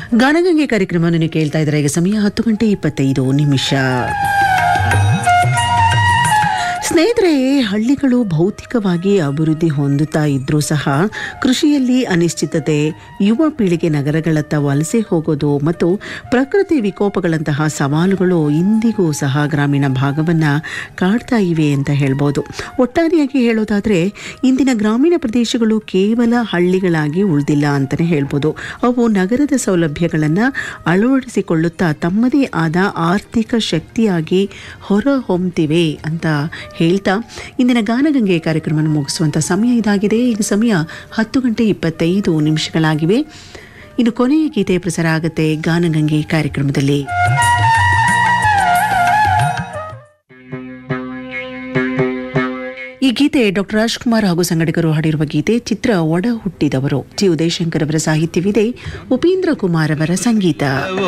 ಗಾನಗಂಗೆ ಕಾರ್ಯಕ್ರಮವನ್ನು ನೀವು ಕೇಳ್ತಾ ಇದ್ದಾರೆ ಈಗ ಸಮಯ ಹತ್ತು ಗಂಟೆ ಇಪ್ಪತ್ತೈದು ನಿಮಿಷ ಸ್ನೇಹಿತರೆ ಹಳ್ಳಿಗಳು ಭೌತಿಕವಾಗಿ ಅಭಿವೃದ್ಧಿ ಹೊಂದುತ್ತಾ ಇದ್ರೂ ಸಹ ಕೃಷಿಯಲ್ಲಿ ಅನಿಶ್ಚಿತತೆ ಯುವ ಪೀಳಿಗೆ ನಗರಗಳತ್ತ ವಲಸೆ ಹೋಗೋದು ಮತ್ತು ಪ್ರಕೃತಿ ವಿಕೋಪಗಳಂತಹ ಸವಾಲುಗಳು ಇಂದಿಗೂ ಸಹ ಗ್ರಾಮೀಣ ಭಾಗವನ್ನು ಕಾಡ್ತಾ ಇವೆ ಅಂತ ಹೇಳ್ಬೋದು ಒಟ್ಟಾರೆಯಾಗಿ ಹೇಳೋದಾದರೆ ಇಂದಿನ ಗ್ರಾಮೀಣ ಪ್ರದೇಶಗಳು ಕೇವಲ ಹಳ್ಳಿಗಳಾಗಿ ಉಳಿದಿಲ್ಲ ಅಂತಲೇ ಹೇಳ್ಬೋದು ಅವು ನಗರದ ಸೌಲಭ್ಯಗಳನ್ನು ಅಳವಡಿಸಿಕೊಳ್ಳುತ್ತಾ ತಮ್ಮದೇ ಆದ ಆರ್ಥಿಕ ಶಕ್ತಿಯಾಗಿ ಹೊರಹೊಮ್ತಿವೆ ಅಂತ ಹೇಳ್ತಾ ಇಂದಿನ ಗಾನಗಂಗೆ ಕಾರ್ಯಕ್ರಮವನ್ನು ಮುಗಿಸುವಂಥ ಸಮಯ ಇದಾಗಿದೆ ಈಗ ಸಮಯ ಹತ್ತು ಗಂಟೆ ಇಪ್ಪತ್ತೈದು ನಿಮಿಷಗಳಾಗಿವೆ ಇನ್ನು ಕೊನೆಯ ಗೀತೆ ಪ್ರಸಾರ ಆಗುತ್ತೆ ಗಾನಗಂಗೆ ಕಾರ್ಯಕ್ರಮದಲ್ಲಿ ಈ ಗೀತೆ ಡಾಕ್ಟರ್ ರಾಜ್ಕುಮಾರ್ ಹಾಗೂ ಸಂಘಟಕರು ಹಾಡಿರುವ ಗೀತೆ ಚಿತ್ರ ಒಡ ಹುಟ್ಟಿದವರು ಜಿ ಉದಯಶಂಕರ್ ಅವರ ಸಾಹಿತ್ಯವಿದೆ ಉಪೇಂದ್ರ ಕುಮಾರ್ ಅವರ ಸಂಗೀತ